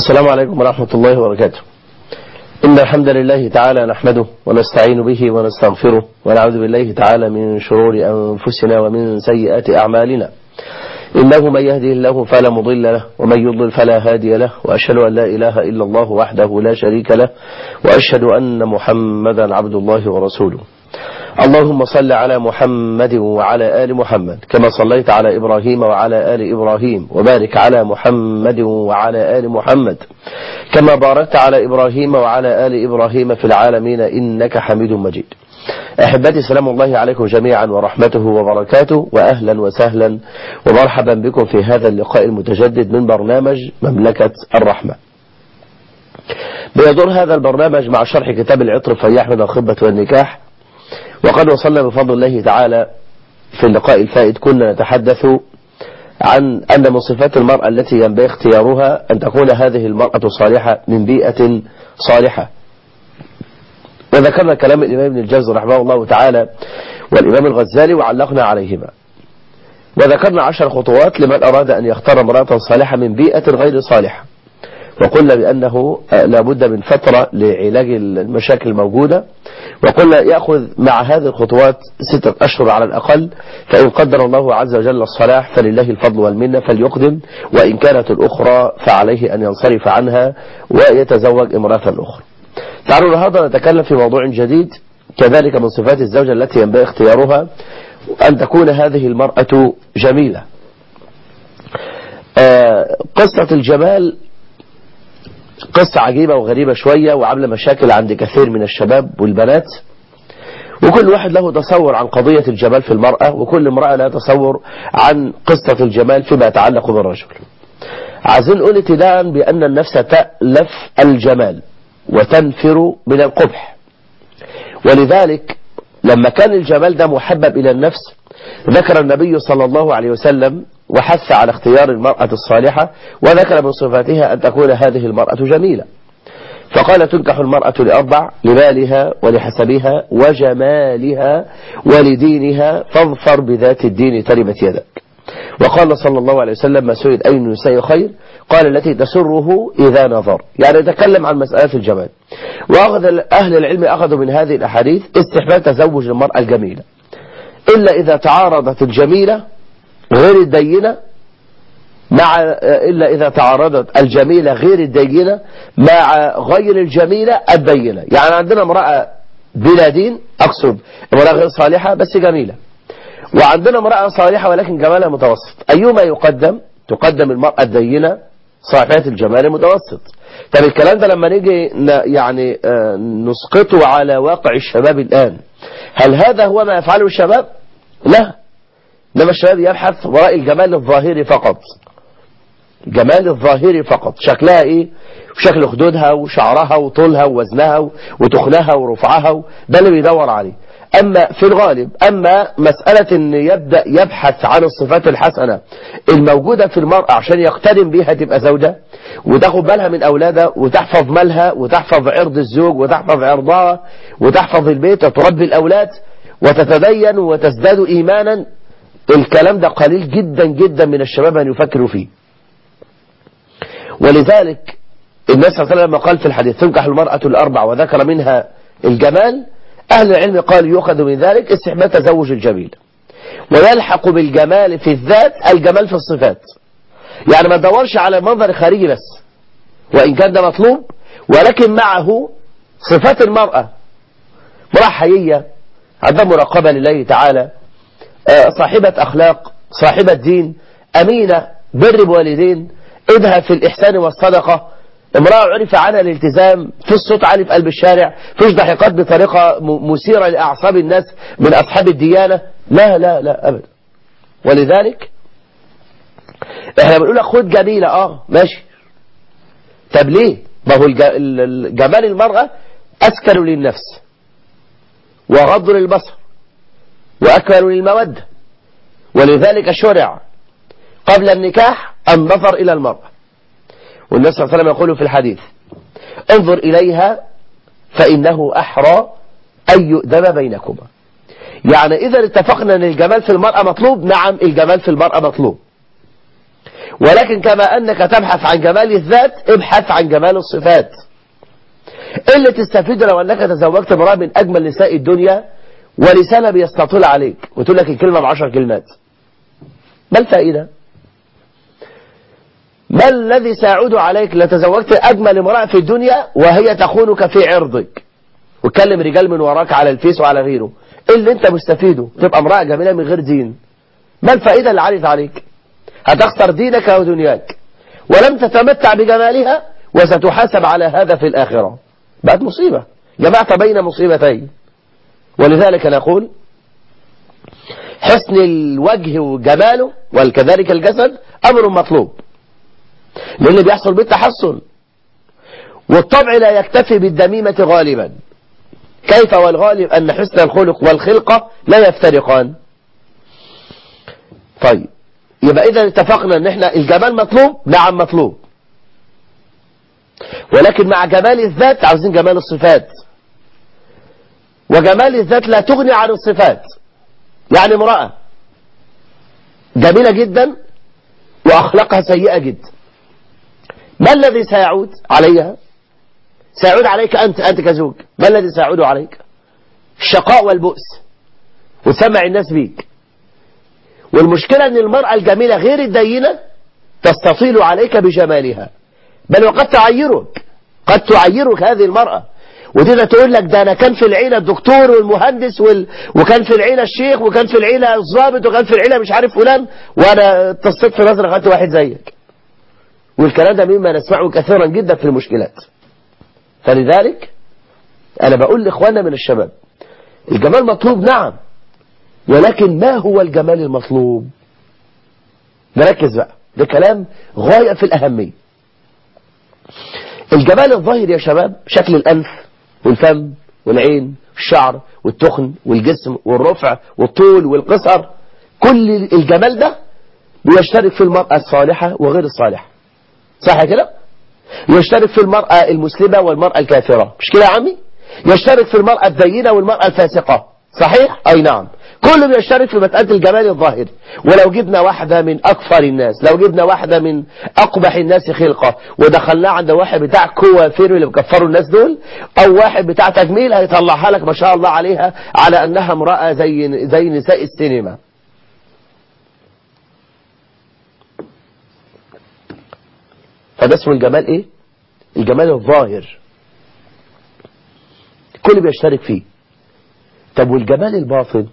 السلام عليكم ورحمة الله وبركاته إن الحمد لله تعالى نحمده ونستعين به ونستغفره ونعوذ بالله تعالى من شرور أنفسنا ومن سيئات أعمالنا إنه من يهده الله فلا مضل له ومن يضلل فلا هادي له وأشهد أن لا إله إلا الله وحده لا شريك له وأشهد أن محمدا عبد الله ورسوله اللهم صل على محمد وعلى آل محمد كما صليت على إبراهيم وعلى آل إبراهيم وبارك على محمد وعلى آل محمد كما باركت على إبراهيم وعلى آل إبراهيم في العالمين إنك حميد مجيد أحبتي سلام الله عليكم جميعا ورحمته وبركاته وأهلا وسهلا ومرحبا بكم في هذا اللقاء المتجدد من برنامج مملكة الرحمة بيدور هذا البرنامج مع شرح كتاب العطر فياح من الخطبة والنكاح وقد وصلنا بفضل الله تعالى في اللقاء الفائت كنا نتحدث عن أن من صفات المرأة التي ينبغي اختيارها أن تكون هذه المرأة صالحة من بيئة صالحة وذكرنا كلام الإمام ابن الجوزي رحمه الله تعالى والإمام الغزالي وعلقنا عليهما وذكرنا عشر خطوات لمن أراد أن يختار امرأة صالحة من بيئة غير صالحة وقلنا بأنه لابد من فترة لعلاج المشاكل الموجودة وقلنا يأخذ مع هذه الخطوات ستة أشهر على الأقل فإن قدر الله عز وجل الصلاح فلله الفضل والمنة فليقدم وإن كانت الأخرى فعليه أن ينصرف عنها ويتزوج امرأة أخرى تعالوا النهارده نتكلم في موضوع جديد كذلك من صفات الزوجة التي ينبغي اختيارها أن تكون هذه المرأة جميلة قصة الجمال قصة عجيبة وغريبة شوية وعاملة مشاكل عند كثير من الشباب والبنات وكل واحد له تصور عن قضية الجمال في المرأة وكل امرأة لها تصور عن قصة الجمال فيما يتعلق بالرجل عايزين نقول ابتداء بأن النفس تألف الجمال وتنفر من القبح ولذلك لما كان الجمال ده محبب إلى النفس ذكر النبي صلى الله عليه وسلم وحث على اختيار المرأة الصالحة وذكر من صفاتها أن تكون هذه المرأة جميلة فقال تنكح المرأة لأربع لمالها ولحسبها وجمالها ولدينها فاظفر بذات الدين تربت يدك وقال صلى الله عليه وسلم ما سئل أي النساء خير قال التي تسره إذا نظر يعني يتكلم عن مسألة الجمال وأخذ أهل العلم أخذوا من هذه الأحاديث استحباب تزوج المرأة الجميلة إلا إذا تعارضت الجميلة غير الدينة مع إلا إذا تعارضت الجميلة غير الدينة مع غير الجميلة الدينة يعني عندنا امرأة بلا دين أقصد امرأة غير صالحة بس جميلة وعندنا امرأة صالحة ولكن جمالها متوسط أيما يقدم تقدم المرأة الدينة صاحبة الجمال المتوسط طب الكلام ده لما نيجي يعني نسقطه على واقع الشباب الآن هل هذا هو ما يفعله الشباب لا إنما الشباب يبحث وراء الجمال الظاهري فقط جمال الظاهري فقط شكلها ايه شكل خدودها وشعرها وطولها ووزنها وتخنها ورفعها ده اللي بيدور عليه أما في الغالب أما مسألة أن يبدأ يبحث عن الصفات الحسنة الموجودة في المرأة عشان يقتدم بيها تبقى زوجة وتاخد بالها من أولادها وتحفظ مالها وتحفظ عرض الزوج وتحفظ عرضها وتحفظ البيت وتربي الأولاد وتتدين وتزداد إيمانا الكلام ده قليل جدا جدا من الشباب أن يفكروا فيه ولذلك الناس صلى الله عليه وسلم قال في الحديث تنكح المرأة الأربع وذكر منها الجمال أهل العلم قال يؤخذ من ذلك استحباب تزوج الجميل ويلحق بالجمال في الذات الجمال في الصفات يعني ما تدورش على المنظر الخارجي بس وإن كان ده مطلوب ولكن معه صفات المرأة امرأة حيية عندها مراقبة لله تعالى صاحبة أخلاق صاحبة دين أمينة بر بوالدين اذهب في الإحسان والصدقة امرأة عرف عنها الالتزام في الصوت عالي في قلب الشارع فيش ضحكات بطريقة مثيرة لأعصاب الناس من أصحاب الديانة لا لا لا أبدا ولذلك احنا بنقول لك خد جميلة اه ماشي طب ليه ما هو جمال المرأة أسكن للنفس وغض للبصر وأكمل للمودة ولذلك شرع قبل النكاح النظر إلى المرأة والنبي صلى الله عليه وسلم يقول في الحديث انظر إليها فإنه أحرى أن يؤدم بينكما يعني إذا اتفقنا أن الجمال في المرأة مطلوب نعم الجمال في المرأة مطلوب ولكن كما أنك تبحث عن جمال الذات ابحث عن جمال الصفات اللي تستفيد لو أنك تزوجت امرأة من أجمل نساء الدنيا ولسانها بيستطيل عليك وتقول لك الكلمة بعشر كلمات ما الفائدة ما الذي سيعود عليك لتزوجت أجمل امرأة في الدنيا وهي تخونك في عرضك وتكلم رجال من وراك على الفيس وعلى غيره اللي انت مستفيده تبقى امرأة جميلة من غير دين ما الفائدة اللي عرض عليك هتخسر دينك ودنياك ولم تتمتع بجمالها وستحاسب على هذا في الآخرة بقت مصيبة جمعت بين مصيبتين ولذلك نقول حسن الوجه وجماله وكذلك الجسد أمر مطلوب لأن بيحصل بالتحسن والطبع لا يكتفي بالدميمة غالبا كيف والغالب أن حسن الخلق والخلقة لا يفترقان طيب يبقى إذا اتفقنا أن احنا الجمال مطلوب نعم مطلوب ولكن مع جمال الذات عاوزين جمال الصفات وجمال الذات لا تغني عن الصفات يعني امرأة جميلة جدا وأخلاقها سيئة جدا ما الذي سيعود عليها سيعود عليك أنت أنت كزوج ما الذي سيعود عليك الشقاء والبؤس وسمع الناس بيك والمشكلة أن المرأة الجميلة غير الدينة تستطيل عليك بجمالها بل وقد تعيرك قد تعيرك هذه المرأة وتقدر تقول لك ده أنا كان في العيلة الدكتور والمهندس وال... وكان في العيلة الشيخ وكان في العيلة الضابط وكان في العيلة مش عارف فلان وأنا اتصلت في نظرة خدت واحد زيك والكلام ده مما نسمعه كثيرا جدا في المشكلات فلذلك أنا بقول لإخواننا من الشباب الجمال مطلوب نعم ولكن ما هو الجمال المطلوب نركز بقى ده كلام غاية في الأهمية الجمال الظاهر يا شباب شكل الأنف والفم والعين والشعر والتخن والجسم والرفع والطول والقصر كل الجمال ده بيشترك في المرأة الصالحة وغير الصالحة صح كده يشترك في المرأة المسلمة والمرأة الكافرة مش كده يا عمي يشترك في المرأة الدينة والمرأة الفاسقة صحيح أي نعم كله بيشترك في مسألة الجمال الظاهري ولو جبنا واحدة من أكثر الناس لو جبنا واحدة من أقبح الناس خلقة ودخلناها عند واحد بتاع كوافير اللي بكفروا الناس دول أو واحد بتاع تجميل هيطلعها لك ما شاء الله عليها على أنها امرأة زي زي نساء السينما فده اسمه الجمال ايه الجمال الظاهر الكل بيشترك فيه طب والجمال الباطن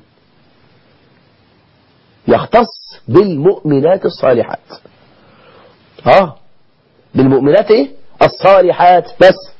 يختص بالمؤمنات الصالحات اه بالمؤمنات ايه الصالحات بس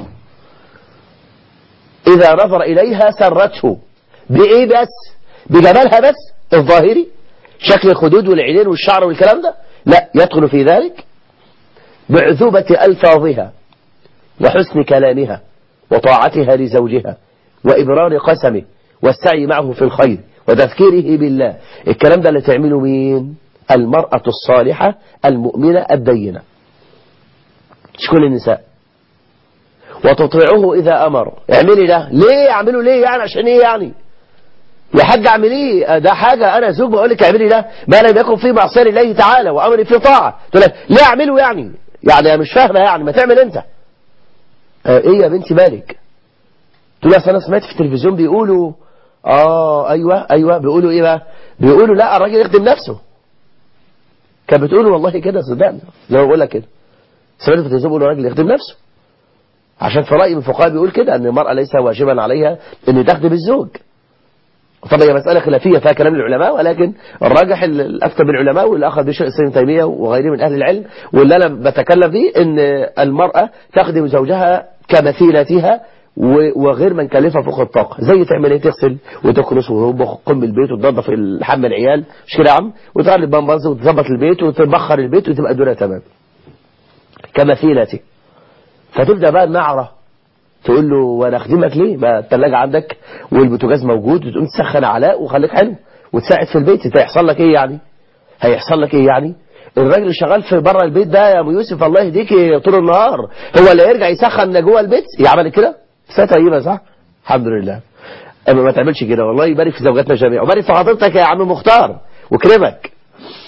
اذا نظر اليها سرته بايه بس بجمالها بس الظاهري شكل الخدود والعينين والشعر والكلام ده لا يدخل في ذلك بعذوبة ألفاظها وحسن كلامها وطاعتها لزوجها وإبرار قسمه والسعي معه في الخير وتذكيره بالله الكلام ده اللي تعمله مين المرأة الصالحة المؤمنة الدينة مش كل النساء وتطيعه إذا أمر اعملي ده ليه اعمله ليه يعني عشان ايه يعني يا حاج اعمليه ده حاجة أنا زوج بقول لك اعملي ده ما لم يكن فيه معصية لله تعالى وأمري فيه طاعة تقول لك ليه اعمله يعني يعني أنا مش فاهمة يعني ما تعمل أنت آه إيه يا بنتي مالك تقول لي أنا سمعت في التلفزيون بيقولوا آه أيوة أيوة بيقولوا إيه بقى بيقولوا لا الراجل يخدم نفسه كانت بتقول والله كده صدقني زي ما بقول لك كده سمعت في التلفزيون بيقولوا الراجل يخدم نفسه عشان في رأي من الفقهاء بيقول كده أن المرأة ليس واجبا عليها أن تخدم الزوج طبعا هي مسألة خلافية فيها كلام العلماء ولكن الراجح الأكثر بالعلماء واللي أخذ بشيء ابن تيمية وغيره من أهل العلم واللي أنا بتكلم فيه أن المرأة تخدم زوجها كمثيلتها وغير من كلفها فوق الطاقة زي تعمل ايه تغسل وتكنس وتطبخ قم البيت وتنظف الحمام العيال مش كده يا عم وتغلب بامبرز وتظبط البيت وتبخر البيت وتبقى الدنيا تمام كمثيلتي فتبدأ بقى النعرة تقول له وانا اخدمك ليه ما الثلاجة عندك والبوتاجاز موجود وتقوم تسخن علاء وخليك حلو وتساعد في البيت انت هيحصل لك ايه يعني هيحصل لك ايه يعني الراجل اللي شغال في بره البيت ده يا ابو يوسف الله يهديك طول النهار هو اللي يرجع يسخن جوه البيت يعمل كده ساعه طيبه صح الحمد لله اما ما تعملش كده والله يبارك في زوجاتنا جميعا وبارك في حضرتك يا عم مختار وكرمك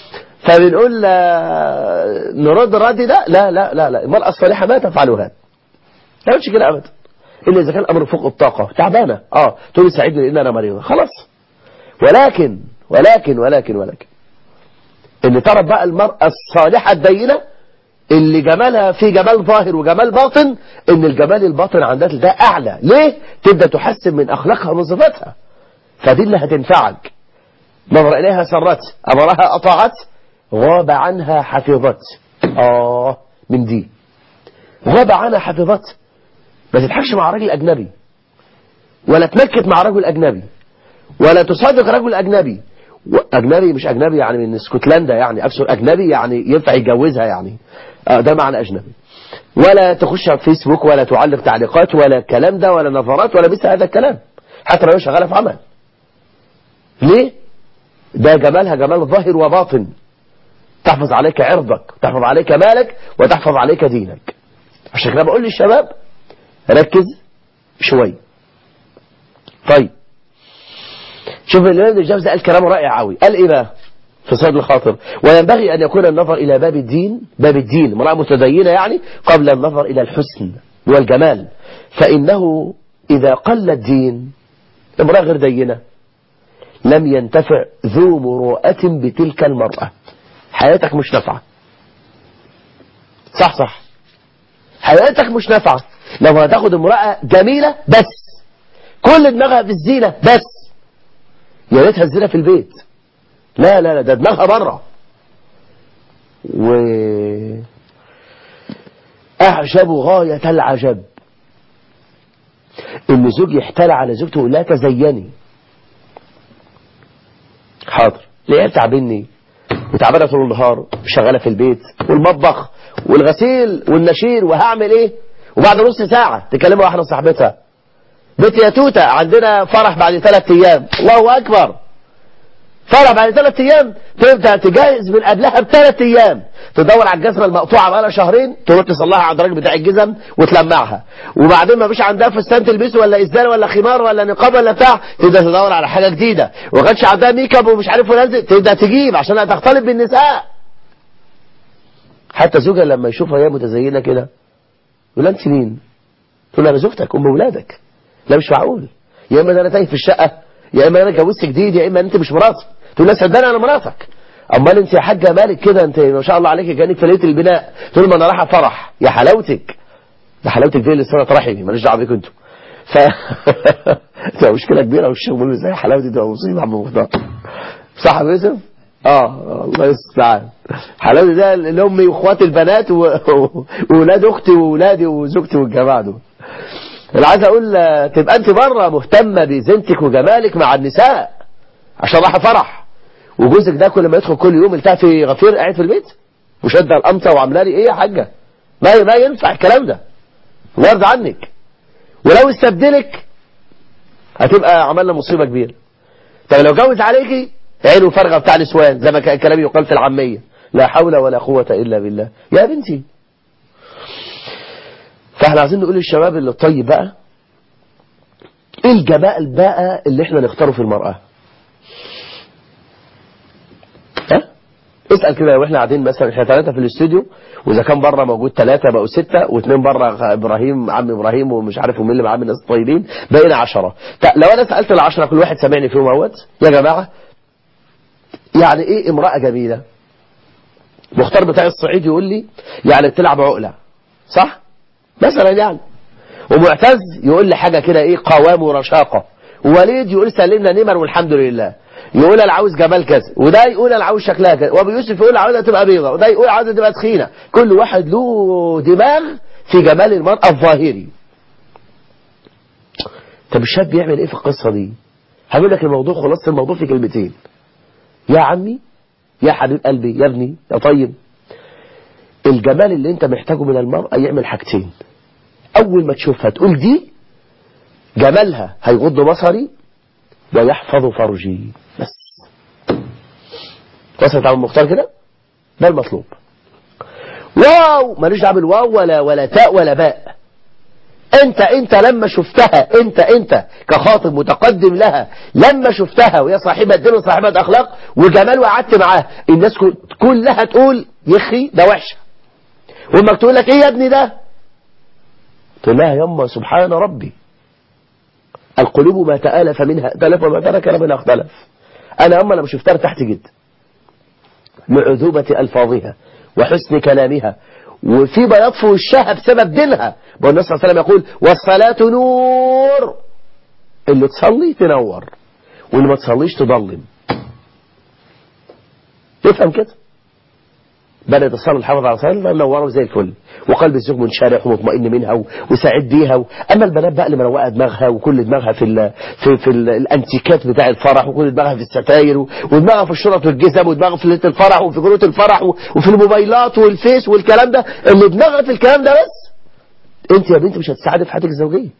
فبنقول آه، نرد الرد ده لا لا لا لا المرأة الصالحة ما تفعل هذا ما تعملش كده ابدا الا اذا كان الامر فوق الطاقة تعبانة اه تقول ساعدني لان انا مريضة خلاص ولكن ولكن ولكن ولكن ان ترى بقى المرأة الصالحة الدينة اللي جمالها في جمال ظاهر وجمال باطن ان الجمال الباطن عندها ده اعلى ليه تبدأ تحسن من اخلاقها ومن صفاتها فدي اللي هتنفعك نظر اليها سرت امرها اطاعت غاب عنها حفظت اه من دي غاب عنها حفظت ما تضحكش مع راجل اجنبي ولا تنكت مع رجل اجنبي ولا تصادق رجل اجنبي اجنبي مش اجنبي يعني من اسكتلندا يعني اكثر اجنبي يعني ينفع يتجوزها يعني آه ده معنى اجنبي ولا تخش على فيسبوك ولا تعلق تعليقات ولا الكلام ده ولا نظرات ولا مثل هذا الكلام حتى لو هي شغاله في عمل ليه ده جمالها جمال ظاهر وباطن تحفظ عليك عرضك تحفظ عليك مالك وتحفظ عليك دينك عشان كده بقول للشباب ركز شوي طيب شوف الإمام ابن الجوزي قال كلام رائع قوي قال إيه بقى في صيد الخاطر وينبغي أن يكون النظر إلى باب الدين باب الدين امرأة متدينة يعني قبل النظر إلى الحسن والجمال فإنه إذا قل الدين امرأة غير دينة لم ينتفع ذو مروءة بتلك المرأة حياتك مش نافعة صح صح حياتك مش نافعة لو هتاخد امرأة جميلة بس كل دماغها في الزينة بس يا ريتها الزينة في البيت لا لا لا ده دماغها بره و أعجب غاية العجب إن زوج يحتال على زوجته ويقول لها تزيني حاضر ليه تعبني وتعبانه طول النهار شغاله في البيت والمطبخ والغسيل والنشير وهعمل ايه وبعد نص ساعه تكلمها واحده صاحبتها بنت يا توته عندنا فرح بعد ثلاث ايام الله اكبر فرح بعد ثلاث ايام تبدا تجهز من قبلها بثلاث ايام تدور على الجزمه المقطوعه بقالها شهرين تروح تصلحها عند الراجل بتاع الجزم وتلمعها وبعدين ما فيش عندها فستان تلبسه ولا ازدال ولا خمار ولا نقاب ولا بتاع تبدا تدور على حاجه جديده وما كانش عندها ميك اب ومش عارف ونزل تبدا تجيب عشان تختلط بالنساء حتى زوجها لما يشوفها هي متزينه كده يقول لها انت مين؟ تقول لها انا زوجتك ام اولادك لا مش معقول يا اما ده انا تايه في الشقه يا اما انا اتجوزت جديد يا اما انت مش مراتي تقول لها صدقني انا مراتك امال انت يا حاجه مالك كده انت ما شاء الله عليك كانك في ليله البناء تقول ما انا رايحه فرح يا حلاوتك ده حلاوتك دي اللي صله رحمي ماليش دعوه بيكم انتوا ف تبقى مشكله كبيره والشيخ بيقول ازاي حلاوتي تبقى مصيبه يا عم مختار صح يا يوسف؟ اه الله يستعان حلاوتي ده لامي واخواتي البنات واولاد اختي واولادي وزوجتي والجماعه دول اللي عايز اقول تبقى انت بره مهتمه بزينتك وجمالك مع النساء عشان راح فرح وجوزك ده كل ما يدخل كل يوم يلتقي في غفير قاعد في البيت وشده القمطه وعامله لي ايه يا حاجه ما ما ينفع الكلام ده وارد عنك ولو استبدلك هتبقى عملنا مصيبه كبيره طب لو جوز عليكي عينه فارغه بتاع النسوان زي ما كان الكلام يقال في العاميه لا حول ولا قوه الا بالله يا بنتي فاحنا عايزين نقول للشباب اللي الطيب بقى ايه الجمال بقى اللي احنا نختاره في المرأة ها اسأل كده لو احنا قاعدين مثلا احنا ثلاثة في الاستوديو واذا كان بره موجود ثلاثة بقوا ستة واثنين بره ابراهيم عم ابراهيم ومش عارف ومين اللي معاه من الناس الطيبين بقينا عشرة لو انا سألت العشرة كل واحد سامعني فيهم اهوت يا جماعة يعني ايه امرأة جميلة مختار بتاع الصعيد يقول لي يعني بتلعب عقلة صح مثلا يعني ومعتز يقول لي حاجة كده ايه قوام ورشاقة ووليد يقول سلمنا نمر والحمد لله يقول انا عاوز جمال كذا وده يقول انا عاوز شكلها كذا وابو يوسف يقول عاوزها تبقى بيضة وده يقول عاوزها تبقى تخينة كل واحد له دماغ في جمال المرأة الظاهري طب الشاب بيعمل ايه في القصة دي هقول لك الموضوع خلاصة الموضوع في كلمتين يا عمي يا حبيب قلبي يا ابني يا طيب الجمال اللي انت محتاجه من المرأة يعمل حاجتين اول ما تشوفها تقول دي جمالها هيغض بصري ويحفظ فرجي بس وصلت على المختار كده ده المطلوب واو ماليش دعوه بالواو ولا ولا تاء ولا باء انت انت لما شفتها انت انت كخاطب متقدم لها لما شفتها وهي صاحبة دين وصاحبة اخلاق وجمال وقعدت معاها الناس كلها تقول يخي ده وحشة وامك تقول لك ايه يا ابني ده تقول لها يما سبحان ربي القلوب ما تآلف منها ائتلف وما ترك منها اختلف انا اما لما شفتها ارتحت جدا لعذوبة الفاظها وحسن كلامها وفي بياض في وشها بسبب دينها والنبي صلى الله عليه وسلم يقول والصلاة نور اللي تصلي تنور واللي ما تصليش تضلم تفهم كده بدأت تصلي الحافظ على صلاة منوره زي الفل وقلب الزوج منشرح ومطمئن منها و- وسعيد بيها و... اما البنات بقى اللي مروقه دماغها وكل دماغها في ال... في في ال... الانتيكات بتاع الفرح وكل دماغها في الستاير و... ودماغها في الشرط والجزم ودماغها في ليله الفرح وفي كروت الفرح و... وفي الموبايلات والفيس والكلام ده اللي دماغها في الكلام ده بس انت يا بنت مش هتساعدي في حياتك الزوجيه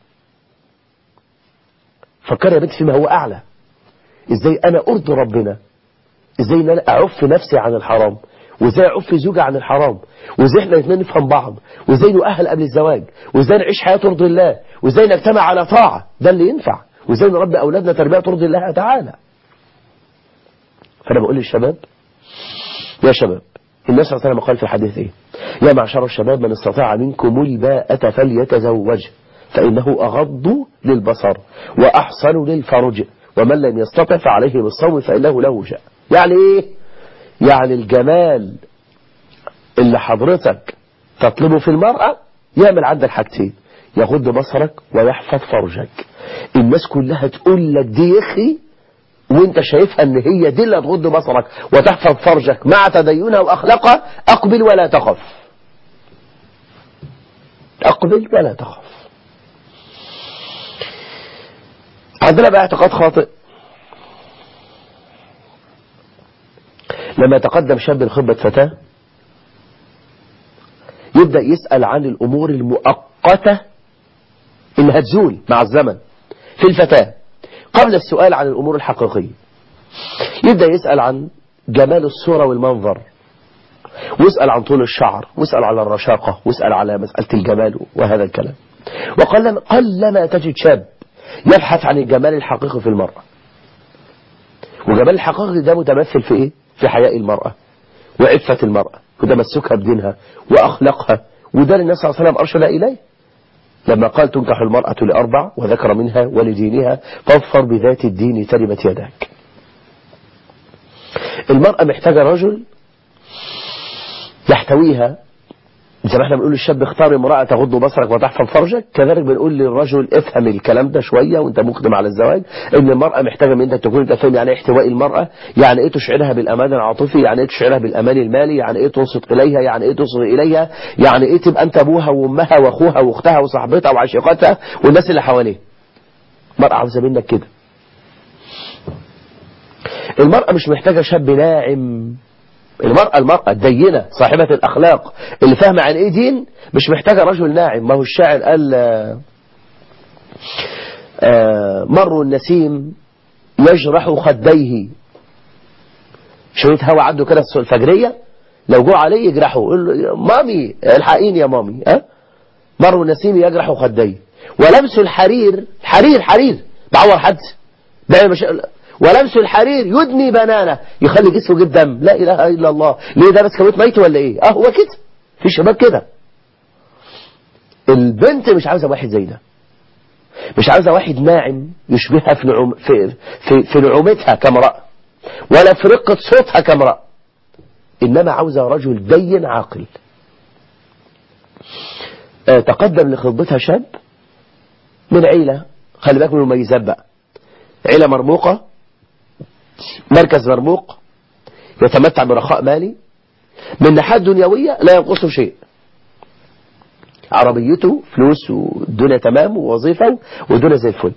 فكري يا بنت فيما هو اعلى ازاي انا ارضي ربنا ازاي ان انا اعف نفسي عن الحرام وازاي اعف زوجي عن الحرام وازاي احنا الاثنين نفهم بعض وازاي نؤهل قبل الزواج وازاي نعيش حياه ترضي الله وازاي نجتمع على طاعه ده اللي ينفع وازاي نربي اولادنا تربيه ترضي الله تعالى فانا بقول للشباب يا شباب النبي صلى الله عليه وسلم قال في الحديث ايه يا معشر الشباب من استطاع منكم الباءة فليتزوج فإنه أغض للبصر وأحصن للفرج ومن لم يستطع فعليه بالصوم فإنه له وجاء يعني ايه يعني الجمال اللي حضرتك تطلبه في المرأة يعمل عندك حاجتين يغض بصرك ويحفظ فرجك الناس كلها تقول لك دي يا اخي وانت شايفها ان هي دي اللي هتغض بصرك وتحفظ فرجك مع تدينها واخلاقها اقبل ولا تخف اقبل ولا تخف عندنا بقى اعتقاد خاطئ لما يتقدم شاب لخطبة فتاة يبدأ يسأل عن الأمور المؤقتة اللي هتزول مع الزمن في الفتاة قبل السؤال عن الأمور الحقيقية يبدأ يسأل عن جمال الصورة والمنظر ويسأل عن طول الشعر ويسأل على الرشاقة ويسأل على مسألة الجمال وهذا الكلام وقلما قلما تجد شاب يبحث عن الجمال الحقيقي في المرأة وجمال الحقيقي ده متمثل في ايه في حياء المرأة وعفة المرأة وتمسكها بدينها وأخلاقها وده اللي النبي صلى الله عليه وسلم أرشد إليه لما قال تنكح المرأة لأربع وذكر منها ولدينها فاظفر بذات الدين تربت يداك المرأة محتاجة رجل يحتويها زي ما احنا بنقول للشاب اختار امرأة تغض بصرك وتحفظ فرجك كذلك بنقول للرجل افهم الكلام ده شوية وانت مقدم على الزواج ان المرأة محتاجة من انت تكون انت فاهم يعني ايه احتواء المرأة يعني ايه تشعرها بالامان العاطفي يعني ايه تشعرها بالامان المالي يعني ايه تنصت اليها يعني ايه تصغي اليها يعني ايه تبقى انت ابوها وامها واخوها واختها وصاحبتها وعشيقتها والناس اللي حواليها المرأة عاوزة منك كده المرأة مش محتاجة شاب ناعم المرأة المرأة الدينة صاحبة الأخلاق اللي فاهمة عن إيه دين مش محتاجة رجل ناعم ما هو الشاعر قال آه، آه، مر النسيم يجرح خديه شوية هوا عنده كده الفجرية لو جو عليه يجرحه يقول له مامي الحقيني يا مامي ها مر النسيم يجرح خديه ولمس الحرير حرير حرير بعور حد بيعمل مش... ولمس الحرير يدني بنانه يخلي جسمه يجيب دم لا اله الا الله ليه ده بس كويت ميت ولا ايه اه هو كده في شباب كده البنت مش عاوزه واحد زي ده مش عاوزه واحد ناعم يشبهها في نعوم في في, في نعومتها كامراه ولا في رقه صوتها كامراه انما عاوزه رجل دين عاقل آه، تقدم لخطبتها شاب من عيله خلي بالك من المميزات بقى عيله مرموقه مركز مرموق يتمتع برخاء مالي من الناحية الدنيوية لا ينقصه شيء عربيته فلوس والدنيا تمام ووظيفة والدنيا زي الفل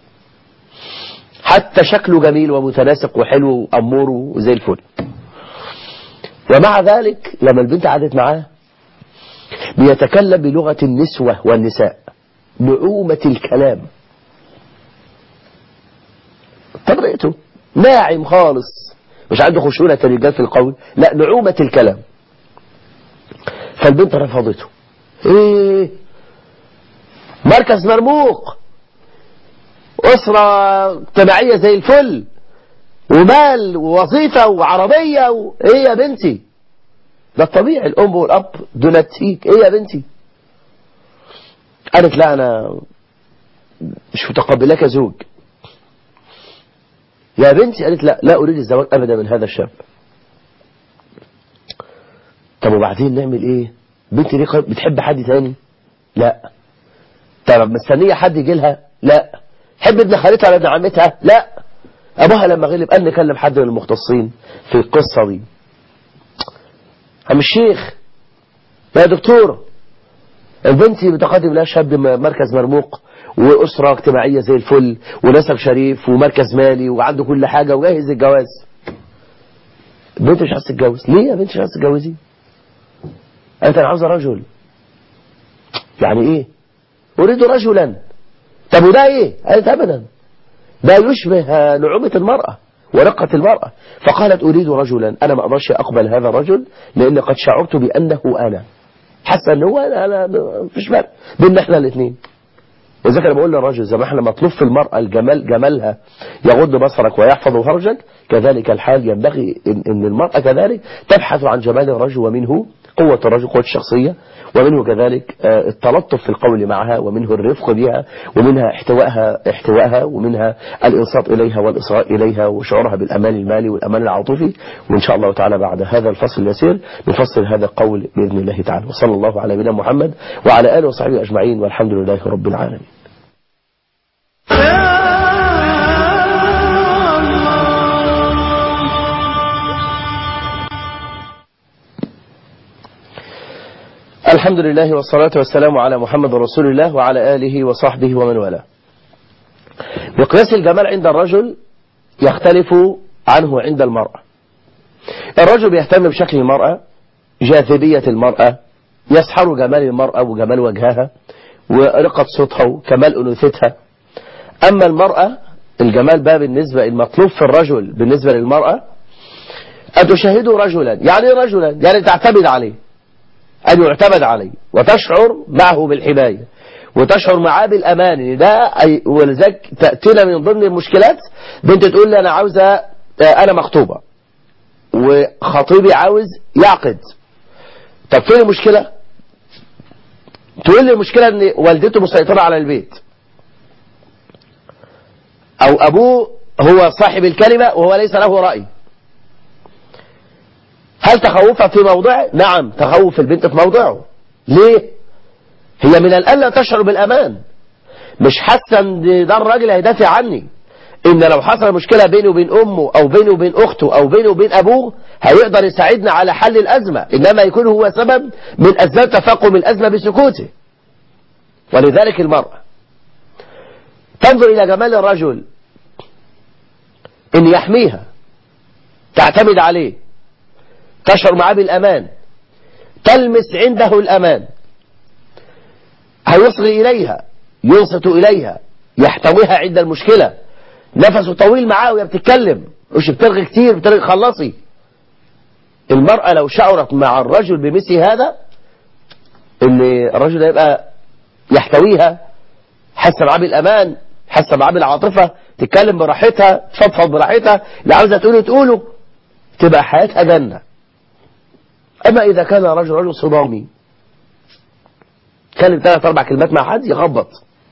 حتى شكله جميل ومتناسق وحلو وأمور وزي الفل ومع ذلك لما البنت قعدت معاه بيتكلم بلغة النسوة والنساء نعومة الكلام طريقته ناعم خالص مش عنده خشونة الرجال في القول لا نعومة الكلام فالبنت رفضته ايه مركز مرموق أسرة اجتماعية زي الفل ومال ووظيفة وعربية و... ايه يا بنتي ده الطبيعي الأم والأب دوناتيك إيه يا بنتي قالت لا أنا مش متقبلاك زوج يا بنتي قالت لا لا أريد الزواج أبدا من هذا الشاب طب وبعدين نعمل إيه بنتي ليه بتحب حد تاني لا طب مستنية حد يجي لها لا حب ابن خالتها ولا ابن عمتها لا أبوها لما غلب قال نكلم حد من المختصين في القصة دي عم الشيخ يا دكتور البنت بتقدم لها شاب مركز مرموق وأسرة اجتماعية زي الفل ونسب شريف ومركز مالي وعنده كل حاجة وجاهز الجواز البنت مش عايزة تتجوز ليه يا بنت مش عايزة تتجوزي قالت أنا عاوزة رجل يعني إيه أريد رجلا طب وده إيه قالت أبدا ده يشبه نعومة المرأة ورقة المرأة فقالت أريد رجلا أنا ما أقدرش أقبل هذا الرجل لأن قد شعرت بأنه أنا حاسة أنه هو أنا, أنا مفيش فرق بيننا إحنا الاثنين وذلك أنا بقول للرجل زي ما احنا مطلوب في المرأة الجمال جمالها يغض بصرك ويحفظ فرجك كذلك الحال ينبغي إن, إن المرأة كذلك تبحث عن جمال الرجل ومنه قوة الرجل قوة الشخصية ومنه كذلك التلطف في القول معها ومنه الرفق بها ومنها احتوائها احتوائها ومنها الانصات إليها والإصغاء إليها وشعورها بالأمان المالي والأمان العاطفي وإن شاء الله تعالى بعد هذا الفصل اليسير نفصل هذا القول بإذن الله تعالى وصلى الله على نبينا محمد وعلى آله وصحبه أجمعين والحمد لله رب العالمين الحمد لله والصلاة والسلام على محمد رسول الله وعلى آله وصحبه ومن والاه مقياس الجمال عند الرجل يختلف عنه عند المرأة الرجل بيهتم بشكل المرأة جاذبية المرأة يسحر جمال المرأة وجمال وجهها ورقة صوتها وكمال أنوثتها أما المرأة الجمال بقى بالنسبة المطلوب في الرجل بالنسبة للمرأة أن تشاهد رجلا يعني رجلا يعني تعتمد عليه أن يعتمد عليه وتشعر معه بالحماية وتشعر معاه بالأمان ده أي ولذلك تأتينا من ضمن المشكلات بنت تقول لي أنا عاوزة أنا مخطوبة وخطيبي عاوز يعقد طب فين المشكلة تقول لي المشكلة ان والدته مسيطرة على البيت او ابوه هو صاحب الكلمة وهو ليس له رأي هل تخوفها في موضعه نعم تخوف البنت في موضعه ليه هي من الآن لا تشعر بالأمان مش حاسة ان ده الراجل هيدافع عني ان لو حصل مشكلة بيني وبين امه او بيني وبين اخته او بيني وبين ابوه هيقدر يساعدنا على حل الازمة انما يكون هو سبب من اسباب تفاقم الازمة بسكوته ولذلك المرأة تنظر الى جمال الرجل ان يحميها تعتمد عليه تشعر معاه بالامان تلمس عنده الامان هيصغي اليها ينصت اليها يحتويها عند المشكلة نفسه طويل معاه وهي بتتكلم مش بترغي كتير بترغي خلصي المرأة لو شعرت مع الرجل بمثل هذا ان الرجل يبقى يحتويها حاسه معاه بالامان حاسه معاه بالعاطفه تتكلم براحتها تفضفض براحتها اللي عاوزه تقوله تقوله تبقى حياتها جنه اما اذا كان رجل رجل صدامي كلم ثلاث اربع كلمات مع حد يخبط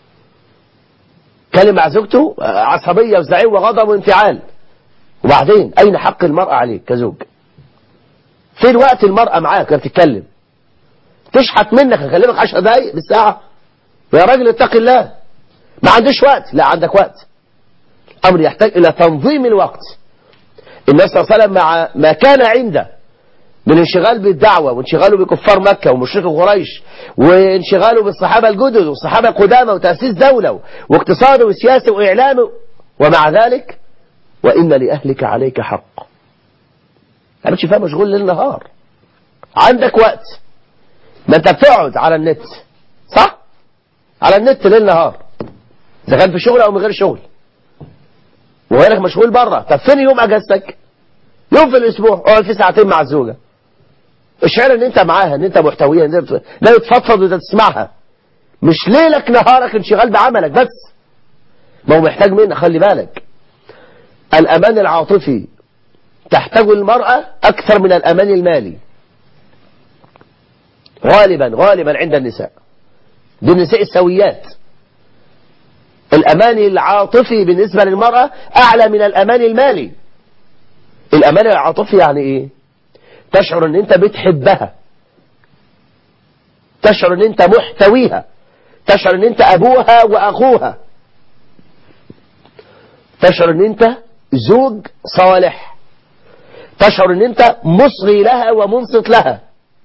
كلم مع زوجته عصبيه وزعيق وغضب وانفعال وبعدين اين حق المراه عليك كزوج فين وقت المراه معاك وهي بتتكلم تشحت منك اكلمك 10 دقايق بالساعه يا راجل اتق الله ما عنديش وقت لا عندك وقت امر يحتاج الى تنظيم الوقت النبي صلى الله عليه وسلم مع ما كان عنده من انشغال بالدعوة وانشغاله بكفار مكة ومشرك قريش وانشغاله بالصحابة الجدد والصحابة القدامى وتأسيس دولة واقتصاده وسياسة وإعلامه ومع ذلك وإن لأهلك عليك حق ما فيها مشغول ليل نهار عندك وقت ما انت بتقعد على النت صح على النت ليل نهار اذا كان في شغل او من غير شغل وغيرك مشغول بره طب فين يوم اجازتك يوم في الاسبوع اقعد في ساعتين مع الزوجه اشعر ان انت معاها ان انت محتويها ان انت لا تفضفض وانت تسمعها مش ليلك نهارك انشغال بعملك بس ما هو محتاج منك خلي بالك الامان العاطفي تحتاج المرأة اكثر من الامان المالي غالبا غالبا عند النساء دي النساء السويات الأمان العاطفي بالنسبة للمرأة أعلى من الأمان المالي الأمان العاطفي يعني إيه تشعر أن أنت بتحبها تشعر أن أنت محتويها تشعر أن أنت أبوها وأخوها تشعر أن أنت زوج صالح تشعر أن أنت مصغي لها ومنصت لها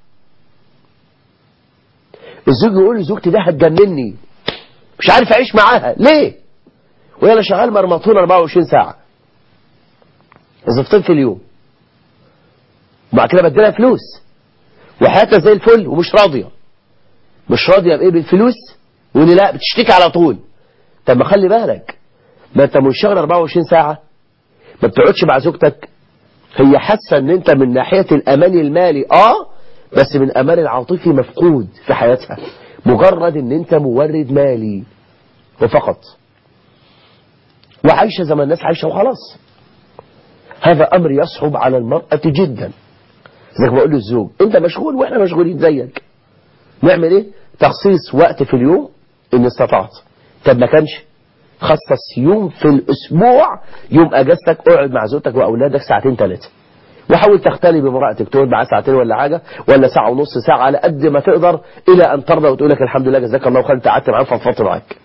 الزوج يقول لزوجتي ده هتجنني مش عارف اعيش معاها ليه وهي انا شغال مرمطون 24 ساعه وظيفتين في اليوم وبعد كده بديلها فلوس وحياتها زي الفل ومش راضيه مش راضيه بايه بالفلوس يقول لا بتشتكي على طول طب ما خلي بالك ما انت منشغل 24 ساعه ما بتقعدش مع زوجتك هي حاسه ان انت من ناحيه الامان المالي اه بس من الامان العاطفي مفقود في حياتها مجرد ان انت مورد مالي وفقط وعايشة زي ما الناس عايشة وخلاص هذا امر يصعب على المرأة جدا زي ما بقول للزوج انت مشغول واحنا مشغولين زيك نعمل ايه تخصيص وقت في اليوم ان استطعت طب ما كانش خصص يوم في الاسبوع يوم اجازتك اقعد مع زوجتك واولادك ساعتين ثلاثه وحاول تختلي بامرأتك تقعد معاها ساعتين ولا حاجة ولا ساعة ونص ساعة على قد ما تقدر إلى أن ترضى وتقول لك الحمد لله جزاك الله خير أنت قعدت معايا فضفضت معاك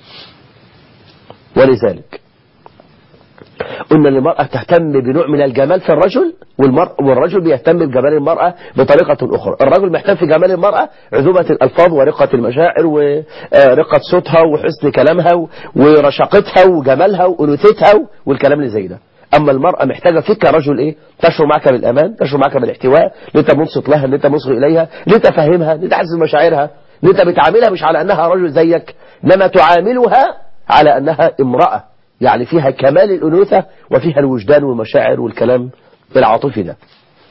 ولذلك قلنا ان المرأة تهتم بنوع من الجمال في الرجل والمرأة والرجل بيهتم بجمال المرأة بطريقة أخرى الرجل محتاج في جمال المرأة عذوبة الألفاظ ورقة المشاعر ورقة صوتها وحسن كلامها ورشاقتها وجمالها وأنوثتها والكلام اللي زي ده أما المرأة محتاجة فيك كرجل إيه تشعر معك بالأمان تشعر معك بالاحتواء ان انت منصت لها ان انت مصغي إليها ان انت فاهمها ان انت حاسس بمشاعرها ان انت بتعاملها مش على أنها رجل زيك إنما تعاملها على أنها امرأة يعني فيها كمال الأنوثة وفيها الوجدان والمشاعر والكلام العاطفي ده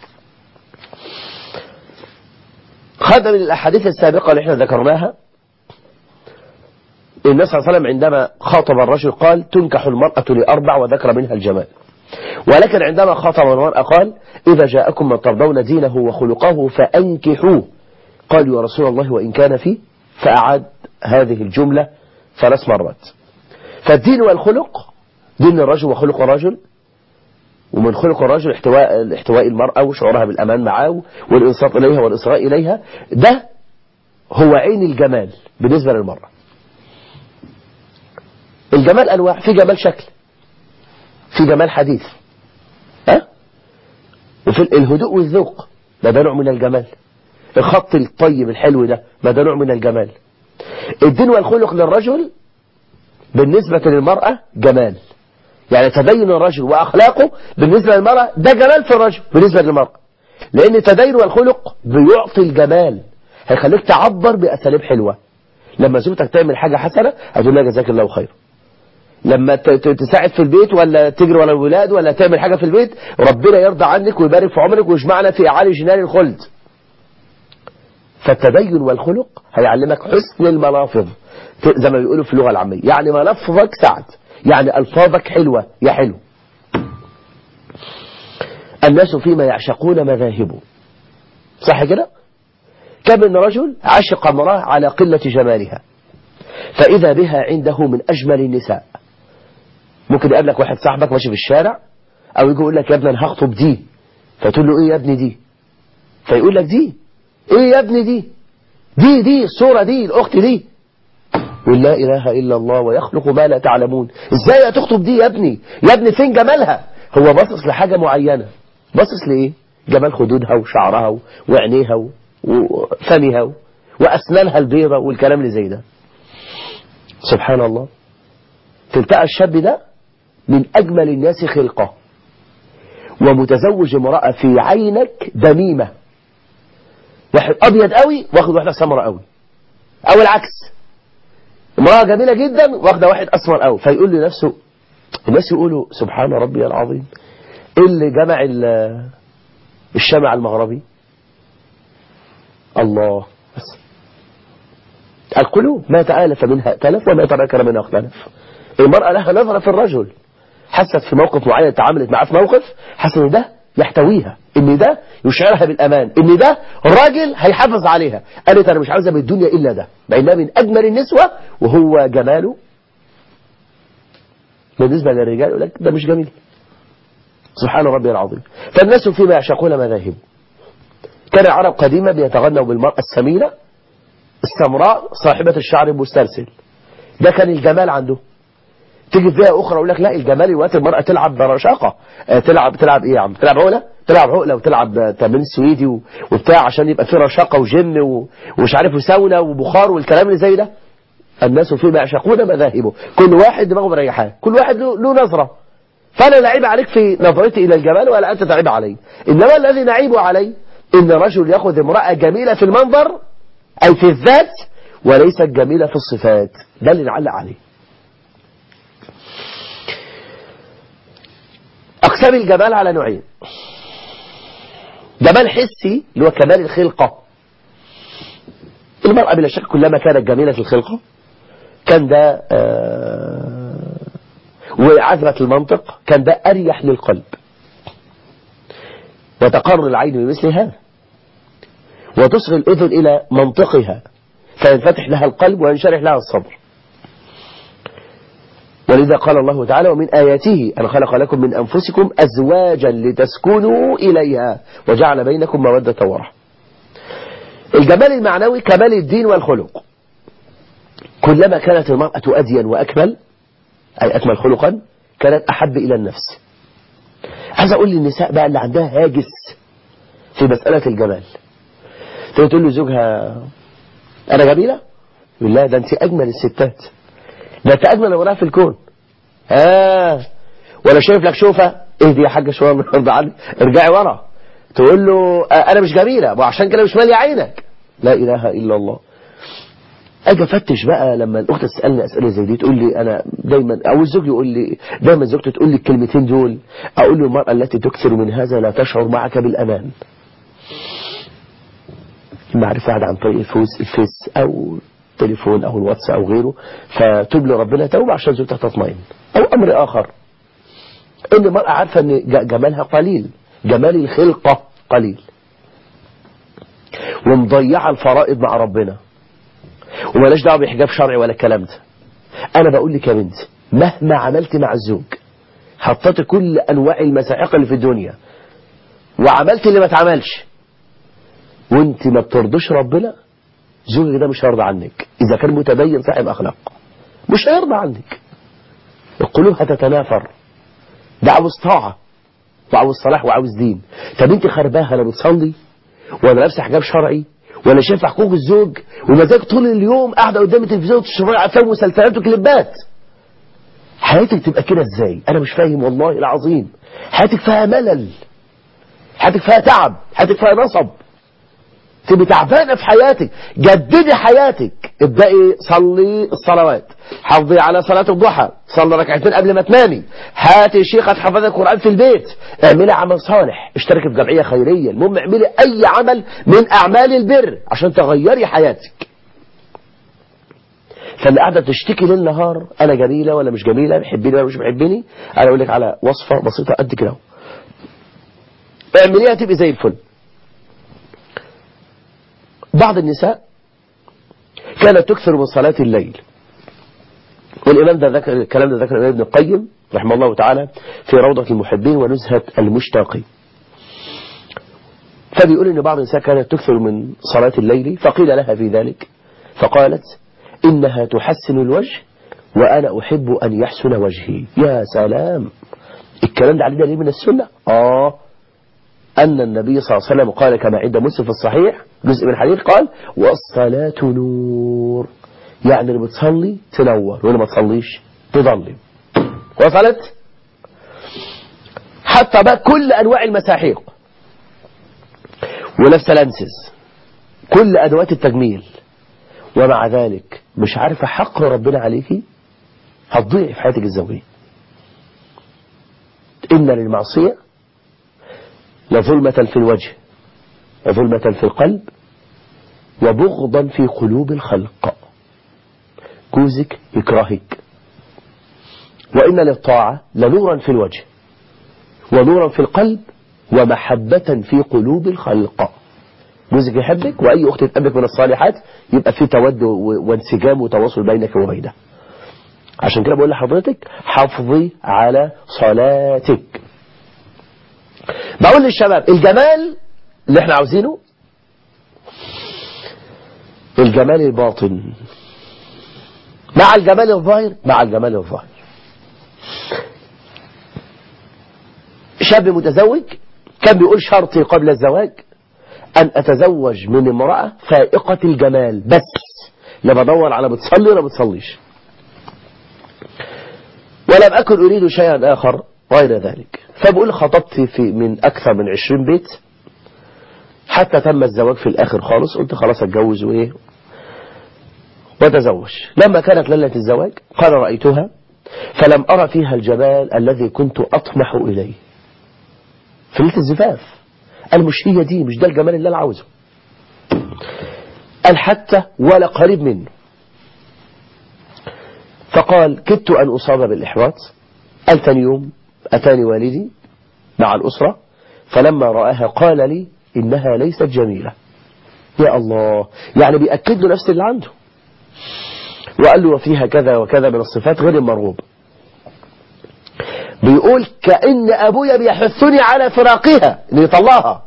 خد من الأحاديث السابقة اللي احنا ذكرناها النبي صلى الله عليه وسلم عندما خاطب الرجل قال تنكح المرأة لأربع وذكر منها الجمال ولكن عندما خاطب المرأة قال إذا جاءكم من ترضون دينه وخلقه فأنكحوه قال يا رسول الله وإن كان فيه فأعاد هذه الجملة ثلاث مرات فالدين والخلق دين الرجل وخلق الرجل ومن خلق الرجل احتواء احتواء المرأة وشعورها بالأمان معه والإنصات إليها والإصغاء إليها ده هو عين الجمال بالنسبة للمرأة الجمال أنواع في جمال شكل في جمال حديث ها وفي الهدوء والذوق ده ده نوع من الجمال الخط الطيب الحلو ده ما ده نوع من الجمال الدين والخلق للرجل بالنسبة للمرأة جمال يعني تدين الرجل وأخلاقه بالنسبة للمرأة ده جمال في الرجل بالنسبة للمرأة لأن التدين والخلق بيعطي الجمال هيخليك تعبر بأساليب حلوة لما زوجتك تعمل حاجة حسنة هتقول لها جزاك الله خير لما تساعد في البيت ولا تجري ولا الولاد ولا تعمل حاجة في البيت ربنا يرضى عنك ويبارك في عمرك ويجمعنا في أعالي جنان الخلد فالتدين والخلق هيعلمك حسن الملافظ زي ما بيقولوا في اللغة العامية يعني ملفظك سعد يعني ألفاظك حلوة يا حلو الناس فيما يعشقون مذاهب صح كده كم من رجل عشق امرأة على قلة جمالها فإذا بها عنده من أجمل النساء ممكن يقابلك واحد صاحبك ماشي في الشارع أو يجي يقول لك يا ابني أنا هخطب دي فتقول له إيه يا ابني دي فيقول لك دي إيه يا ابني دي دي دي الصورة دي الأخت دي يقول لا إله إلا الله ويخلق ما لا تعلمون إزاي هتخطب دي يا ابني يا ابني فين جمالها هو باصص لحاجة معينة باصص لإيه جمال خدودها وشعرها وعينيها وفمها وأسنانها البيضة والكلام اللي زي ده سبحان الله تلتقى الشاب ده من أجمل الناس خلقة ومتزوج امرأة في عينك دميمة واحد أبيض قوي واخد واحدة سمراء قوي أو العكس امرأة جميلة جدا واخدة واحد أسمر قوي فيقول لنفسه الناس يقولوا سبحان ربي العظيم ايه اللي جمع الشمع المغربي الله بس القلوب ما تآلف منها ائتلف وما تنكر منها اختلف المرأة لها نظرة في الرجل حست في موقف معين تعاملت معاه في موقف حست ان ده يحتويها ان ده يشعرها بالامان ان ده راجل هيحافظ عليها قالت انا مش عاوزه من الدنيا الا ده مع انها من اجمل النسوه وهو جماله بالنسبه للرجال يقول لك ده مش جميل سبحان ربي العظيم فالناس فيما يعشقون مذاهب كان العرب قديما بيتغنوا بالمرأة السمينة السمراء صاحبة الشعر المسترسل ده كان الجمال عنده تيجي فيها اخرى يقول لك لا الجمال الوقت المرأة تلعب برشاقة آه تلعب تلعب ايه يا عم تلعب عقلة تلعب عقلة وتلعب تمرين سويدي وبتاع عشان يبقى في رشاقة وجيم ومش عارف وساونا وبخار والكلام اللي زي ده الناس فيما يعشقون مذاهبه كل واحد دماغه مريحاه كل واحد له, له نظرة فأنا لعيب عليك في نظرتي إلى الجمال ولا أنت تعيب علي إنما الذي نعيب عليه إن رجل يأخذ امرأة جميلة في المنظر أي في الذات وليست جميلة في الصفات ده اللي نعلق عليه أقسام الجمال على نوعين جمال حسي اللي هو كمال الخلقة المرأة بلا شك كلما كانت جميلة في الخلقة كان ده آه وعذبة المنطق كان ده أريح للقلب وتقر العين بمثل هذا وتصغي الأذن إلى منطقها فينفتح لها القلب وينشرح لها الصدر ولذا قال الله تعالى ومن آياته أن خلق لكم من أنفسكم أزواجا لتسكنوا إليها وجعل بينكم مودة ورحمة الجمال المعنوي كمال الدين والخلق كلما كانت المرأة أدين وأكمل أي أكمل خلقا كانت أحب إلى النفس عايز أقول للنساء بقى اللي عندها هاجس في مسألة الجمال تقول له زوجها أنا جميلة يقول لا ده أنت أجمل الستات ده أنت أجمل امرأة في الكون آه ولا شايف لك شوفة اهدي يا حاجة شوية من أرض عني ارجعي ورا تقول له آه أنا مش جميلة وعشان كده مش مالي عينك لا إله إلا الله اجي افتش بقى لما الاخت تسالني اسئله زي دي تقول لي انا دايما او الزوج يقول لي دايما زوجته تقول لي الكلمتين دول اقول له المراه التي تكثر من هذا لا تشعر معك بالامان المعرفه عن طريق الفوز الفيس او التليفون او الواتس او غيره فتوب لربنا توبه عشان زوجتها تطمئن او امر اخر ان المراه عارفه ان جمالها قليل جمال الخلقه قليل ومضيعه الفرائض مع ربنا وملاش دعوه بحجاب شرعي ولا الكلام ده انا بقول لك يا بنتي مهما عملت مع الزوج حطيت كل انواع المساحق اللي في الدنيا وعملت اللي ما اتعملش وانت ما بترضيش ربنا زوجك ده مش هيرضى عنك اذا كان متدين صاحب اخلاق مش هيرضى عنك القلوب هتتنافر ده عاوز طاعه وعاوز صلاح وعاوز دين طب انت خرباها لا بتصلي ولا لابسه حجاب شرعي ولا شايف حقوق الزوج ومزاج طول اليوم قاعده قدام التلفزيون تشوفي افلام ومسلسلات وكليبات حياتك تبقى كده ازاي انا مش فاهم والله العظيم حياتك فيها ملل حياتك فيها تعب حياتك فيها نصب تبقى تعبانه في حياتك جددي حياتك ابدأي صلي الصلوات حافظي على صلاة الضحى صلي ركعتين قبل ما تنامي هاتي شيخة تحفظي القرآن في البيت اعملي عمل صالح اشتركي في جمعية خيرية المهم اعملي اي عمل من اعمال البر عشان تغيري حياتك فاللي قاعدة تشتكي ليل نهار انا جميلة ولا مش جميلة بيحبني ولا مش بيحبني انا اقول لك على وصفة بسيطة قد كده اعمليها تبقي زي الفل بعض النساء كانت تكثر من صلاة الليل والإمام ده ذكر الكلام ده ذكر الإمام ابن القيم رحمه الله تعالى في روضة المحبين ونزهة المشتاقين فبيقول إن بعض النساء كانت تكثر من صلاة الليل فقيل لها في ذلك فقالت إنها تحسن الوجه وأنا أحب أن يحسن وجهي يا سلام الكلام ده عليه دليل من السنة آه أن النبي صلى الله عليه وسلم قال كما عند مسلم في الصحيح جزء من الحديث قال والصلاة نور يعني اللي بتصلي تنور واللي ما تصليش تضلم وصلت حتى بقى كل أنواع المساحيق ولابسه لانسز كل أدوات التجميل ومع ذلك مش عارفة حق ربنا عليكي هتضيعي في حياتك الزوجية إن للمعصية لظلمة في الوجه وظلمة في القلب وبغضا في قلوب الخلق جوزك يكرهك وإن للطاعة لنورا في الوجه ونورا في القلب ومحبة في قلوب الخلق جوزك يحبك وأي أخت تحبك من الصالحات يبقى في تود وانسجام وتواصل بينك وبينها عشان كده بقول لحضرتك حافظي على صلاتك بقول للشباب الجمال اللي احنا عاوزينه الجمال الباطن مع الجمال الظاهر مع الجمال الظاهر شاب متزوج كان بيقول شرطي قبل الزواج أن أتزوج من امرأة فائقة الجمال بس لا بدور على بتصلي ولا بتصليش ولم أكن أريد شيئا آخر غير ذلك فبقول خطبت في من أكثر من عشرين بيت حتى تم الزواج في الآخر خالص قلت خلاص أتجوز وإيه وتزوج لما كانت ليلة الزواج قال رأيتها فلم أرى فيها الجمال الذي كنت أطمح إليه في ليلة الزفاف قال مش هي دي مش ده الجمال اللي أنا عاوزه قال حتى ولا قريب منه فقال كدت أن أصاب بالإحباط قال ثاني يوم أتاني والدي مع الأسرة فلما رآها قال لي إنها ليست جميلة يا الله يعني بيأكد له نفس اللي عنده وقال له وفيها كذا وكذا من الصفات غير المرغوب بيقول كأن أبويا بيحثني على فراقها إنه يطلعها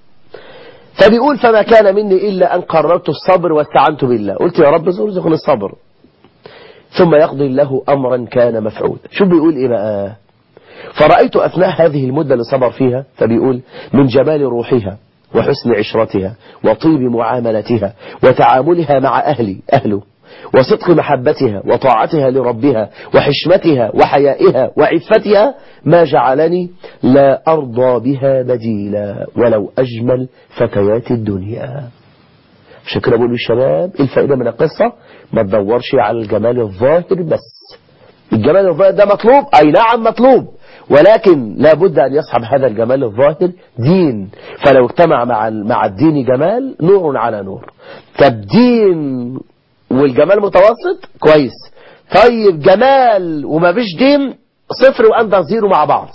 فبيقول فما كان مني إلا أن قررت الصبر واستعنت بالله قلت يا رب ارزقني الصبر ثم يقضي له أمرا كان مفعولا شو بيقول إيه بقى فرأيت أثناء هذه المدة اللي صبر فيها فبيقول من جمال روحها وحسن عشرتها وطيب معاملتها وتعاملها مع أهلي أهله وصدق محبتها وطاعتها لربها وحشمتها وحيائها وعفتها ما جعلني لا أرضى بها بديلا ولو أجمل فتيات الدنيا عشان كده بقول للشباب الفائدة من القصة ما تدورش على الجمال الظاهر بس الجمال الظاهر ده مطلوب أي نعم مطلوب ولكن لابد أن يصحب هذا الجمال الظاهر دين فلو اجتمع مع مع الدين جمال نور على نور فالدين والجمال متوسط كويس طيب جمال وما فيش دين صفر وأنت زيرو مع بعض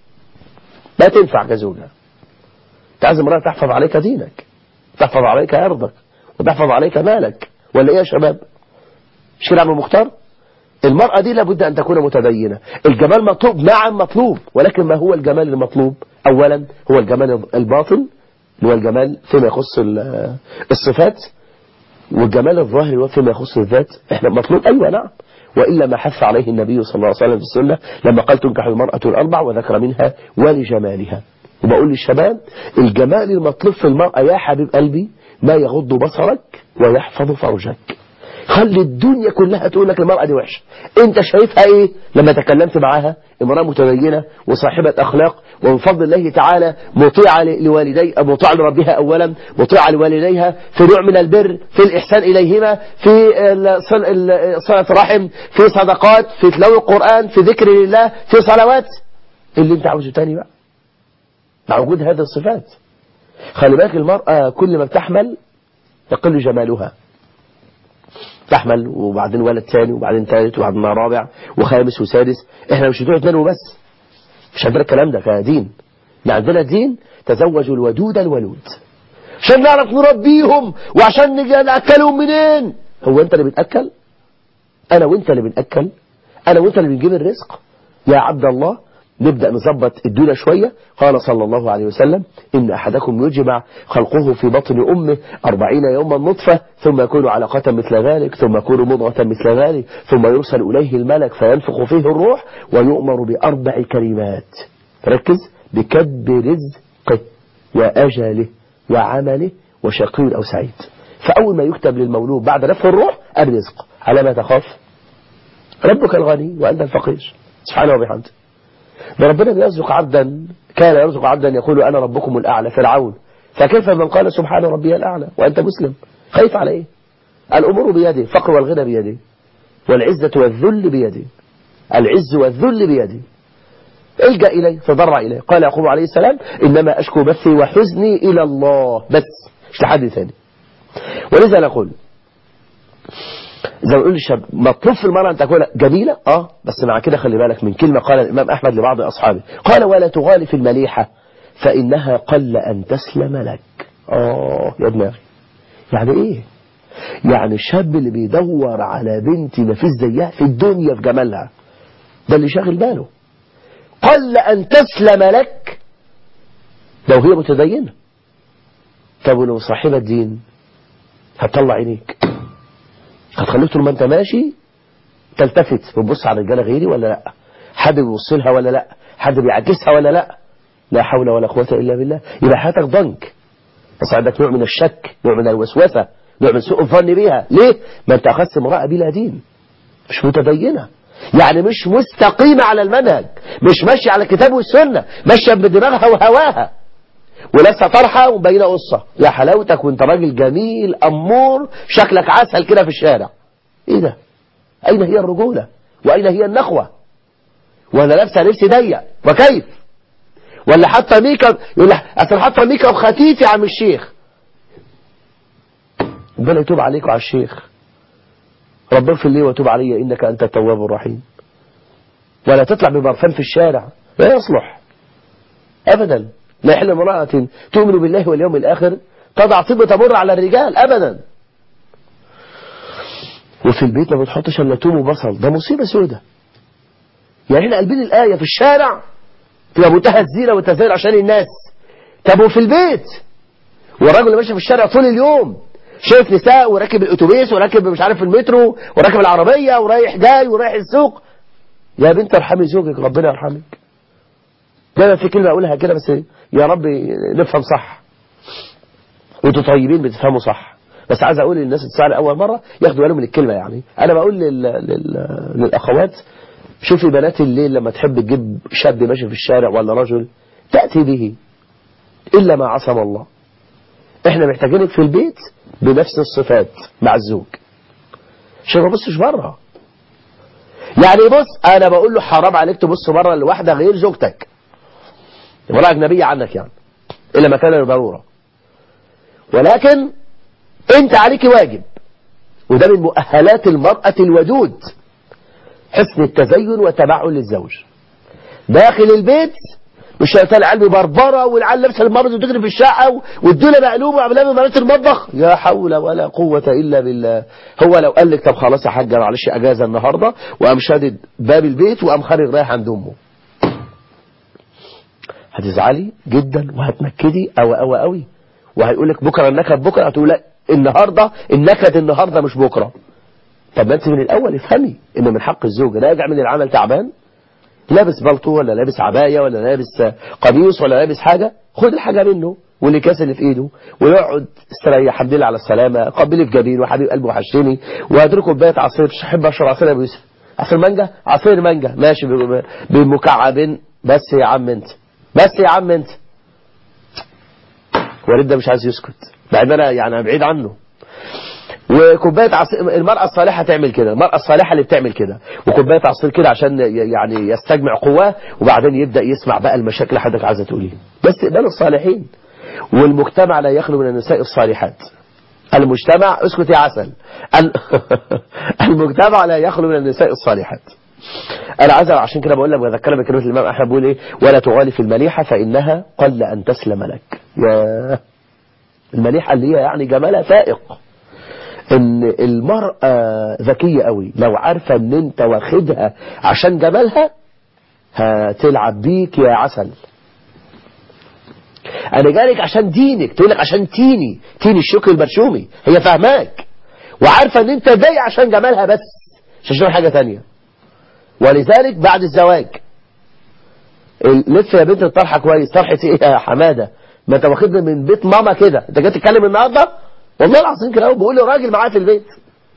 لا تنفع كزوجة تعزم امرأة تحفظ عليك دينك تحفظ عليك عرضك وتحفظ عليك مالك ولا ايه يا شباب مش كده عم المختار المرأة دي لابد أن تكون متدينة الجمال مطلوب نعم مطلوب ولكن ما هو الجمال المطلوب أولا هو الجمال الباطن اللي هو الجمال فيما يخص الصفات والجمال الظاهر هو فيما يخص الذات احنا مطلوب أيوة نعم وإلا ما حث عليه النبي صلى الله عليه وسلم في السنة لما قال تنكح المرأة الأربع وذكر منها ولجمالها وبقول للشباب الجمال المطلوب في المرأة يا حبيب قلبي ما يغض بصرك ويحفظ فرجك خلي الدنيا كلها تقول لك المرأة دي وحشة انت شايفها ايه لما تكلمت معاها امرأة متدينة وصاحبة اخلاق ومن فضل الله تعالى مطيعة لوالدي مطيعة لربها اولا مطيعة لوالديها في نوع من البر في الاحسان اليهما في صلة رحم في صدقات في تلاوة القرآن في ذكر لله في صلوات اللي انت عاوزه تاني بقى مع وجود هذه الصفات خلي بالك المرأة كل ما بتحمل يقل جمالها تحمل وبعدين ولد ثاني وبعدين ثالث وبعدين رابع وخامس وسادس احنا مش بتوع اثنين وبس مش عندنا الكلام ده كدين احنا عندنا دين تزوجوا الودود الولود عشان نعرف نربيهم وعشان نجي ناكلهم منين هو انت اللي بتاكل انا وانت اللي بناكل انا وانت اللي بنجيب الرزق يا عبد الله نبدأ نظبط الدنيا شوية قال صلى الله عليه وسلم إن أحدكم يجمع خلقه في بطن أمه أربعين يوما نطفة ثم يكون علقة مثل ذلك ثم يكون مضغة مثل ذلك ثم يرسل إليه الملك فينفخ فيه الروح ويؤمر بأربع كلمات ركز بكتب رزقه وأجله وعمله وشقي أو سعيد فأول ما يكتب للمولود بعد نفخ الروح الرزق على ما تخاف ربك الغني وأنت الفقير سبحانه وبحمده ده ربنا بيرزق عبدا كان يرزق عبدا يقول أنا ربكم الأعلى فرعون فكيف من قال سبحان ربي الأعلى وأنت مسلم خايف على إيه الأمور بيده فقر والغنى بيده والعزة والذل بيده العز والذل بيده الجأ إليه تضرع إليه قال يعقوب عليه السلام إنما أشكو بثي وحزني إلى الله بس مش لحد ثاني ولذا نقول زي ما بنقول للشاب مطلوب في المرأة أن تكون جميلة اه بس مع كده خلي بالك من كلمة قال الإمام أحمد لبعض أصحابه قال ولا تغالي في المليحة فإنها قل أن تسلم لك آه يا دماغي يعني إيه يعني الشاب اللي بيدور على بنت ما فيش زيها في الدنيا في جمالها ده اللي شاغل باله قل أن تسلم لك لو هي متدينة طب ولو صاحبة دين هتطلع عينيك هتخليك طول ما انت ماشي تلتفت وتبص على رجاله غيري ولا لا حد بيبص لها ولا لا حد بيعكسها ولا لا لا حول ولا قوه الا بالله يبقى حياتك ضنك بس عندك نوع من الشك نوع من الوسوسه نوع من سوء الظن بيها ليه ما انت اخذت امراه بلا دين مش متدينه يعني مش مستقيمه على المنهج مش ماشيه على الكتاب والسنه ماشيه بدماغها وهواها ولسه طرحه ومبينه قصه يا حلاوتك وانت راجل جميل امور شكلك عسل كده في الشارع ايه ده اين هي الرجوله واين هي النخوه ولا لابسه لبس ضيق وكيف ولا حاطه ميك اب يقول لك اصل حاطه ميك اب خفيف يا عم الشيخ ربنا يتوب عليك وعلى الشيخ ربنا اغفر لي وتوب علي انك انت التواب الرحيم ولا تطلع ببرفان في الشارع لا يصلح ابدا لا يحل امرأة تؤمن بالله واليوم الآخر تضع طيبة تمر على الرجال أبدا وفي البيت ما بتحطش الا توم وبصل ده مصيبة سودة يعني احنا قلبين الآية في الشارع تبقى منتهى الزينة والتزين عشان الناس طب وفي البيت والراجل اللي ماشي في الشارع طول اليوم شايف نساء وراكب الاتوبيس وراكب مش عارف المترو وراكب العربية ورايح جاي ورايح السوق يا بنت ارحمي زوجك ربنا يرحمك دايما في كلمة أقولها كده بس يا رب نفهم صح وانتوا طيبين بتفهموا صح بس عايز أقول للناس اللي تسأل أول مرة ياخدوا بالهم من الكلمة يعني أنا بقول لل... لل... للأخوات شوفي بنات الليل لما تحب تجيب شاب ماشي في الشارع ولا رجل تأتي به إلا ما عصم الله احنا محتاجينك في البيت بنفس الصفات مع الزوج عشان ما تبصش بره يعني بص انا بقول له حرام عليك تبص بره لواحده غير زوجتك امرأة أجنبية عنك يعني إلا ما كان ضرورة ولكن أنت عليك واجب وده من مؤهلات المرأة الودود حسن التزين وتبعل للزوج داخل البيت مش هتلاقي قلبي بربرة والعيال لابسه المرض وتجري في الشقة والدولة مقلوبة وعاملها بمرات المطبخ يا حول ولا قوة إلا بالله هو لو قال لك طب خلاص يا حاجة معلش أجازة النهاردة وقام شادد باب البيت وقام خارج رايح عند أمه هتزعلي جدا وهتنكدي أو أو قوي وهيقول لك بكرة النكد بكرة هتقول لا النهاردة النكد النهاردة مش بكرة طب ما انت من الأول افهمي إن من حق الزوج راجع من العمل تعبان لابس بلطو ولا لابس عباية ولا لابس قميص ولا لابس حاجة خد الحاجة منه والكاس اللي في ايده ويقعد استريح الحمد لله على السلامة قبلي في جبين وحبيب قلبه وحشتني وهاتلكم كوبايه عصير مش احب اشرب عصير ابو يوسف عصير مانجا عصير مانجا ماشي بمكعب بس يا عم انت بس يا عم انت وليد ده مش عايز يسكت بعد انا يعني بعيد عنه وكوبايه عصير المرأة الصالحة تعمل كده المرأة الصالحة اللي بتعمل كده وكوبايه عصير كده عشان يعني يستجمع قواه وبعدين يبدأ يسمع بقى المشاكل اللي حضرتك عايزه تقوليه بس اقبال الصالحين والمجتمع لا يخلو من النساء الصالحات المجتمع اسكت يا عسل المجتمع لا يخلو من النساء الصالحات انا عايز عشان كده بقول لك بذكرك بكلمه الامام احمد بيقول ايه ولا تغالي في المليحه فانها قل ان تسلم لك يا المليحه اللي هي يعني جمالها فائق ان المرأة ذكية قوي لو عارفة ان انت واخدها عشان جمالها هتلعب بيك يا عسل انا جالك عشان دينك تقول لك عشان تيني تيني الشكر البرشومي هي فاهماك وعارفة ان انت جاي عشان جمالها بس مش عشان حاجة تانية ولذلك بعد الزواج لف يا بنت الطرحة كويس طرحة ايه يا حمادة ما انت واخدني من بيت ماما كده انت جاي تتكلم النهارده والله العظيم كده بقول له راجل معاه في البيت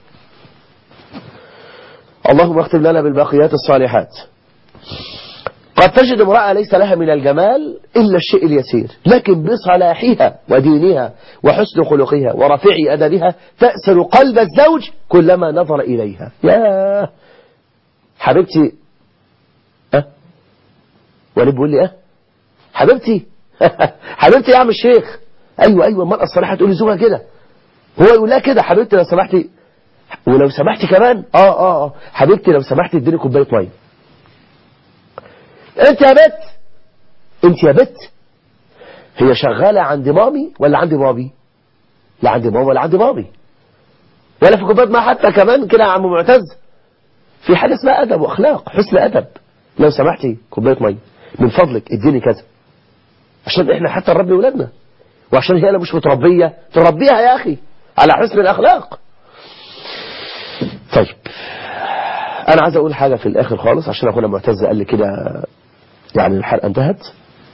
اللهم اختم لنا بالباقيات الصالحات قد تجد امرأة ليس لها من الجمال إلا الشيء اليسير لكن بصلاحها ودينها وحسن خلقها ورفيع أدبها تأسر قلب الزوج كلما نظر إليها يا حبيبتي أه وليد بيقول لي أه حبيبتي حبيبتي يا عم الشيخ أيوة أيوة المرأة الصالحة تقول لزوجها كده هو يقول لها كده حبيبتي لو سمحتي ولو سمحتي كمان اه اه اه حبيبتي لو سمحتي اديني كوبايه ميه انت يا بت انت يا بت هي شغالة عند مامي ولا عند بابي لا عند ماما ولا عند بابي ولا في كوبايه ما حتى كمان كده يا عم معتز في حاجة اسمها أدب وأخلاق حسن أدب لو سمحتي كوباية مية من فضلك اديني كذا عشان احنا حتى نربي ولادنا وعشان هي مش متربية تربيها يا أخي على حسن الأخلاق طيب أنا عايز أقول حاجة في الآخر خالص عشان أخونا معتز قال لي كده يعني الحلقة انتهت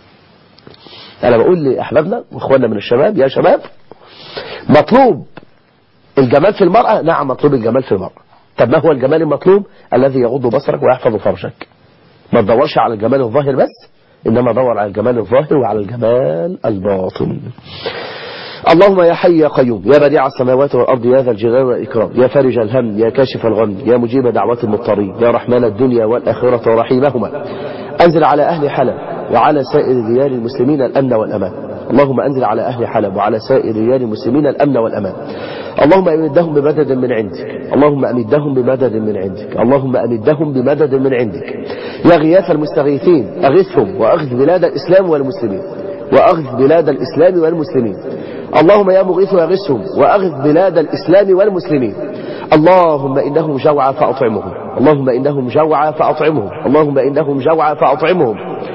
أنا بقول لأحبابنا وإخواننا من الشباب يا شباب مطلوب الجمال في المرأة نعم مطلوب الجمال في المرأة طب ما هو الجمال المطلوب الذي يغض بصرك ويحفظ فرجك ما تدورش على الجمال الظاهر بس إنما دور على الجمال الظاهر وعلى الجمال الباطن اللهم يا حي يا قيوم يا بديع السماوات والأرض يا ذا الجلال والإكرام يا فارج الهم يا كاشف الغم يا مجيب دعوات المضطرين يا رحمن الدنيا والآخرة ورحيمهما أنزل على أهل حلب وعلى سائر ديار المسلمين الأمن والأمان اللهم أنزل على أهل حلب وعلى سائر ديار المسلمين الأمن والأمان اللهم أمدهم بمدد من عندك اللهم أمدهم بمدد من عندك اللهم أمدهم بمدد من عندك يا غياث المستغيثين أغثهم وأغث بلاد الإسلام والمسلمين وأغث بلاد الإسلام والمسلمين اللهم يا مغيث أغثهم وأغث بلاد الإسلام والمسلمين اللهم إنهم جوعى فأطعمهم اللهم إنهم جوعى فأطعمهم اللهم إنهم جوعى فأطعمهم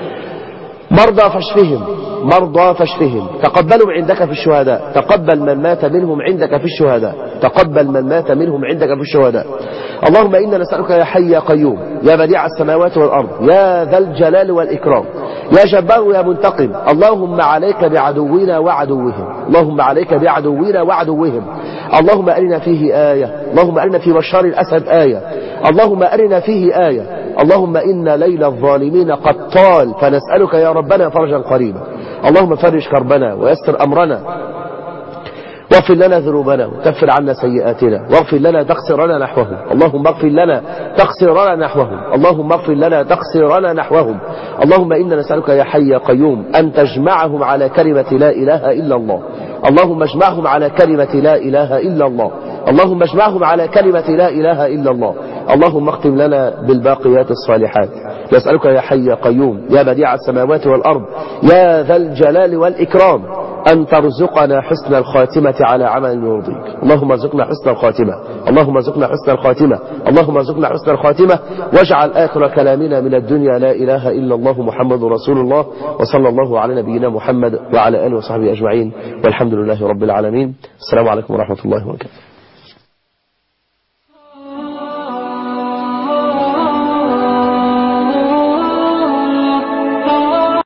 مرضى فاشفهم مرضى فاشفهم تقبلوا عندك في الشهداء تقبل من مات منهم عندك في الشهداء تقبل من مات منهم عندك في الشهداء اللهم إنا نسألك يا حي يا قيوم يا بديع السماوات والأرض يا ذا الجلال والإكرام يا جبار يا منتقم اللهم عليك بعدونا وعدوهم اللهم عليك بعدونا وعدوهم اللهم أرنا فيه آية اللهم أرنا في بشار الأسد آية اللهم أرنا فيه آية اللهم إن ليل الظالمين قد طال فنسألك يا ربنا فرجا قريبا اللهم فرج كربنا ويسر أمرنا واغفر لنا ذنوبنا وكفر عنا سيئاتنا واغفر لنا تقصيرنا نحوهم اللهم اغفر لنا تقصيرنا نحوهم اللهم اغفر لنا تقصيرنا نحوهم اللهم إنا نسألك يا حي يا قيوم أن تجمعهم على كلمة لا إله إلا الله اللهم اجمعهم على كلمة لا إله إلا الله اللهم اجمعهم على كلمة لا إله إلا الله اللهم اختم لنا بالباقيات الصالحات نسألك يا حي يا قيوم يا بديع السماوات والأرض يا ذا الجلال والإكرام أن ترزقنا حسن الخاتمة على عمل يرضيك اللهم ارزقنا حسن الخاتمة اللهم ارزقنا حسن الخاتمة اللهم ارزقنا حسن الخاتمة واجعل آخر كلامنا من الدنيا لا إله إلا الله محمد رسول الله وصلى الله على نبينا محمد وعلى آله وصحبه أجمعين والحمد لله رب العالمين السلام عليكم ورحمة الله وبركاته